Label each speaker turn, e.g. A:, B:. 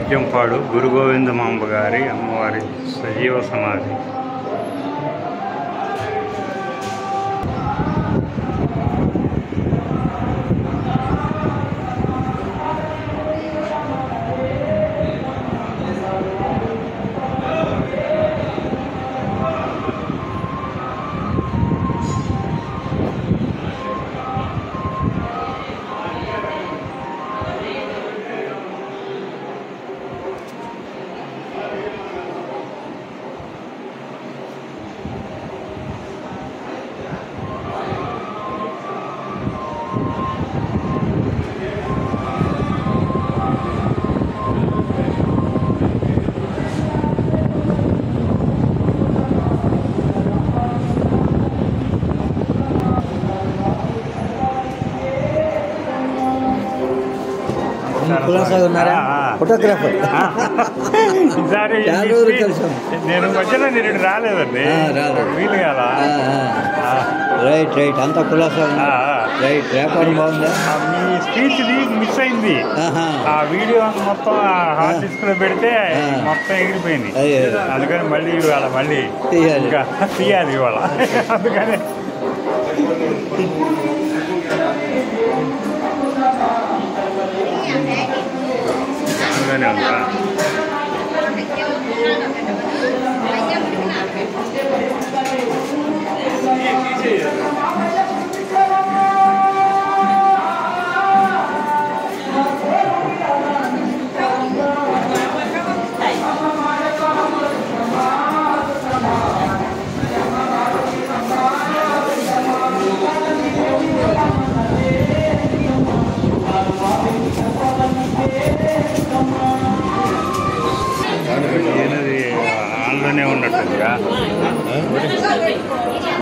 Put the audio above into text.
A: రాజ్యంపాడు గురు గోవిందమాంబ గారి అమ్మవారి సజీవ సమాధి
B: కులాసాగా ఉన్నారా
A: ఆ, ఆ.
B: ఫోటోగ్రాఫర్
A: ఆ. ఈసారి
B: చాలా రోజులు కలిసాం.
A: నేను మధ్యలో నేను రాలేదండి
B: ఆ, రాలేదు.
A: వీలు కాదా ఆ.
B: రైట్ రైట్ అంతా కులాసా
A: ఆ,
B: ఉన్నారు
A: ఆ.
B: రైట్ వ్యాపారం బాగుందా
A: ఆ, మీ స్పీచ్ది మిస్ అయింది
B: ఆహా.
A: ఆ వీడియో అంతా మొత్తం హార్డ్ డిస్క్ లో పెడితే
B: ఆ.
A: మొత్తం ఎగిరిపోయింది
B: అయ్యో.
A: అందుకని మళ్ళీ ఇవాళ మళ్ళీ
B: తీయాలి.
A: ఇంకా తీయాలి ఇవాళ అందుకని అందుకనే ఉందా ఏనది ఆన్లోనే ఉన్నట్టుందిగా